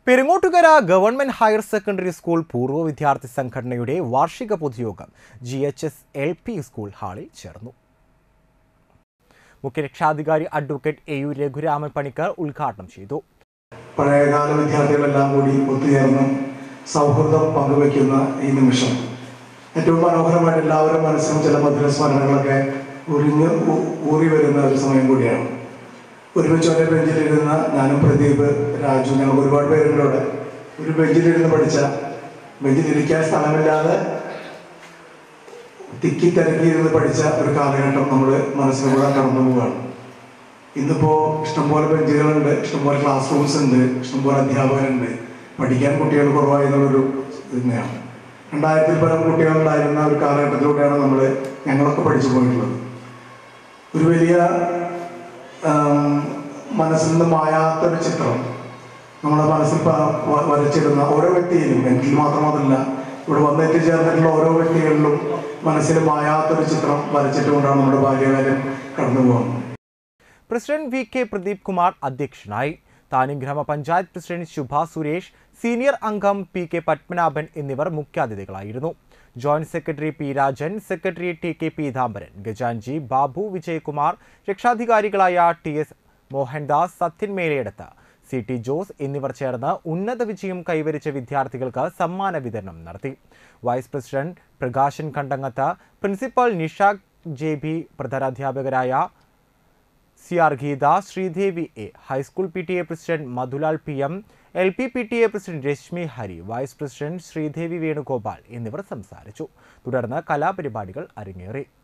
Perungottukara government higher secondary school പൂർവ്വ വിദ്യാർത്ഥി സംഘടനയുടെ വാർഷിക പൊതുയോഗം G H S L P school ഹാളിൽ ചേർന്നു മുഖ്യരക്ഷാധികാരി advocate A U Raghuraman Panicker ഉദ്ഘാടനം ചെയ്തു പഴയകാല വിദ്യാർത്ഥികളെല്ലാം കൂടി ഒത്തുചേർന്ന് സൗഹൃദം പങ്കുവയ്ക്കുന്ന ഈ നിമിഷം ഏറ്റവും മനോഹരമായിട്ട് എല്ലാവരും മനസ്സിലും ചില മധുര സ്മരണകളൊക്കെ ഉറിഞ്ഞ് ഊ- ഊറി വരുന്ന ഒരു സമയം കൂടിയാണ് ഒരുമിച്ച് ഒരേ ബെഞ്ചിലിരുന്ന ഞാനും പ്രദീപ് രാജു ഞങ്ങൾ ഒരുപാട് പേരുണ്ട് അവിടെ ഒരു ബെഞ്ചിലിരുന്ന് പഠിച്ച ബെഞ്ചിലിരിക്കാൻ സ്ഥലമില്ലാതെ തിക്കി തിരക്കിയിരുന്ന് പഠിച്ച ഒരു കാലഘട്ടം നമ്മൾ മനസ്സിലൂടെ കടന്നു പോവുകയാണ് ഇന്നിപ്പോ ഇഷ്ടംപോലെ ബെഞ്ചുകളുണ്ട് ഇഷ്ടംപോലെ ക്ലാസ് റൂംസ് ഉണ്ട് ഇഷ്ടംപോലെ അധ്യാപകരുണ്ട് പഠിക്കാൻ കുട്ടികൾ കുറവായി എന്നുള്ളൊരു ഇത് തന്നെയാണ് രണ്ടായിരത്തിൽ പരം കുട്ടികളുണ്ടായിരുന്ന ഒരു കാലഘട്ടത്തിലൂടെയാണ് നമ്മൾ ഞങ്ങളൊക്കെ പഠിച്ചു പോയിട്ടുള്ളത് ഒരു വലിയ ആം, മനസ്സിൽ നിന്ന് മായാത്ത ഒരു ചിത്രം നമ്മുടെ മനസ്സിൽ പ- വ- വരച്ചിടുന്ന ഓരോ വ്യക്തിയിലും എനിക്ക് മാത്രമല്ല ഇവിടെ വന്നെത്തിച്ചേർന്നിട്ടുള്ള ഓരോ വ്യക്തികളിലും മനസ്സിൽ മായാത്തൊരു ചിത്രം വരച്ചിട്ടുകൊണ്ടാണ് നമ്മുടെ ബാല്യകാലം കടന്നു പോകുന്നത് president V K Pradeep Kumar അധ്യക്ഷനായി താനും ഗ്രാമപഞ്ചായത്ത് പ്രസിഡന്റ് ശുഭ സുരേഷ് സീനിയർ അംഗം പി കെ പത്മനാഭൻ എന്നിവർ മുഖ്യാതിഥികളായിരുന്നു joint secretary P Rajan secretary T K Peethambaran ഗജാൻജി ബാബു വിജയകുമാർ രക്ഷാധികാരികളായ T S Mohandas Sathyan Melayeduth C T Jose എന്നിവർ ചേർന്ന് ഉന്നത വിജയം കൈവരിച്ച വിദ്യാർത്ഥികൾക്ക് സമ്മാന വിതരണം നടത്തി vice president Prakashan Kandangath principal Nishakh J B പ്രധാനാധ്യാപകരായ C R Geetha Sreedevi A high school P T A president Madhulal P M L P P T A president Reshmi Hari vice president Sreedevi Venugopal എന്നിവർ സംസാരിച്ചു തുടർന്ന് കലാപരിപാടികൾ അരങ്ങേറി